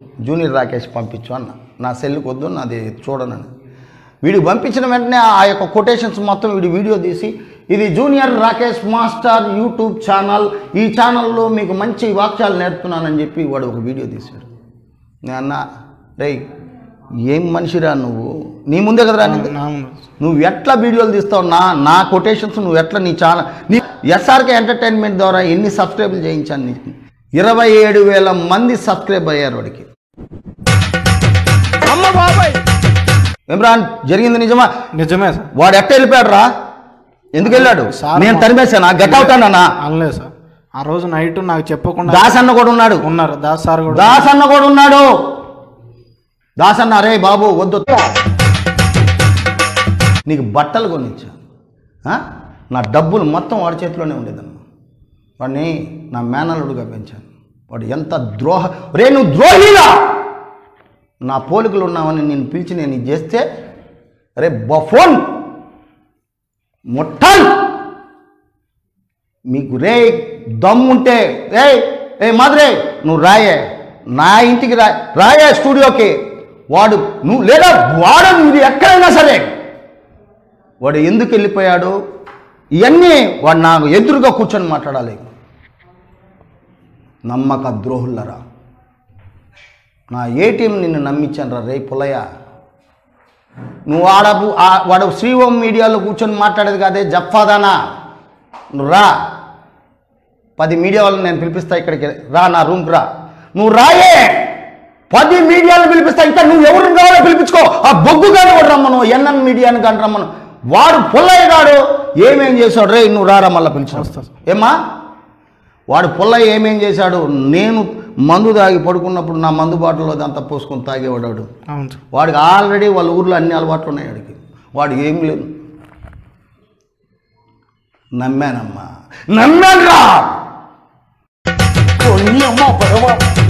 Junior Rakesh పంపించు అన్న నా సెల్లుకి వద్దు నాది చూడనని వీడికి పంపించిన వెంటనే ఆ యొక్క కొటేషన్స్ మొత్తం వీడి వీడియో తీసి ఇది junior Rakesh master YouTube channel ఈ ఛానల్లో మీకు మంచి వాక్యాలు నేర్పుతున్నానని చెప్పి వాడు ఒక వీడియో తీశాడు నేను అన్న రేయ్ ఏం మనిషిరా నువ్వు నీ ముందే కదరా నింది? అవును నువ్వు ఎట్లా వీడియోలు తీస్తావు నా నా కొటేషన్స్ నువ్వు ఎట్లా నీ ఛానల్ నీ ఎస్ఆర్కే ఎంటర్టైన్మెంట్ ద్వారా ఎన్ని సబ్స్క్రైబ్లు చేయించాను నీకు ఇరవై ఏడు వేల మంది సబ్స్క్రైబ్ అయ్యారు వాడికి అమ్మ బాబాయ్ ఇమ్రాన్ జరిగింది నిజమా నిజమే సార్ వాడు ఎట్ట వెళ్ళిపోయాడు రా ఎందుకు వెళ్ళాడు సార్ నేను మా- తరిమేశాను గట్ అవుతానన్నా అనలేదు సార్ ఆ రోజు నైట్ నాకు చెప్పకుండా దాస్ అన్న కూడా ఉన్నాడు ఉన్నారు దాస్ సార్ కూడా దాస్ అన్న కూడా ఉన్నాడు దాస్ అన్న అరే బాబు వద్దు నీకు బట్టలు కొనిచ్చా ఆ? నా డబ్బులు మొత్తం వాడి చేతిలోనే ఉండేదన్న వాడిని నా మేనల్లుడుగా పెంచాను వాడు ఎంత ద్రోహ రే నువ్వు ద్రోహిలా నా పోలికలు ఉన్నావని నేను పిలిచి నేను ఇది చేస్తే రే బఫోన్ ముట్టల్ మీకు రే దమ్ముంటే రే ఏ మాదిరే నువ్వు రాయే నా ఇంటికి రా రాయే స్టూడియోకి వాడు నువ్వు లేదా వాడు ఇది ఎక్కడైనా సరే వాడు ఎందుకు వెళ్ళిపోయాడు ఇవన్నీ వాడు నాకు ఎదురుగా కూర్చొని మాట్లాడాలి నమ్మక ద్రోహులరా నా ఏటీఎం నిన్ను నమ్మించాను రా రే పుల్లయ్య నువ్వు ఆడ ఆ- వాడు శ్రీఓం మీడియాలో కూర్చొని మాట్లాడేది కాదే జఫాదానా నువ్వు రా పది మీడియా వాళ్ళని నేను పిలిపిస్తా ఇక్కడికి రా నా రూమ్కి రా నువ్వు రాయే పది మీడియాలు పిలిపిస్తా ఇంకా నువ్వు ఎవరిని కావాలో పిలిపించుకో ఆ బొగ్గు కానీ కూడా రమ్మను ఎన్ఎన్ మీడియాని కానీ రమ్మను వాడు పుల్లయ్య గాడు ఏమేం చేశాడు రే నువ్వు రారా మళ్ళీ పిలిచి వస్తా సార్. ఏమ్మా వాడు పుల్లయ్య ఏమేం చేశాడు నేను మందు తాగి పడుకున్నప్పుడు నా మందు బాటలో అంతా పోసుకొని తాగేవాడు వాడు. అవును సార్ వాడికి ఆల్రెడీ వాళ్ళ ఊర్లో అన్ని అలవాట్లు ఉన్నాయి వాడికి వాడికి ఏం లేదు నమ్మానమ్మా నమ్మాను రా నీ అమ్మ పరమ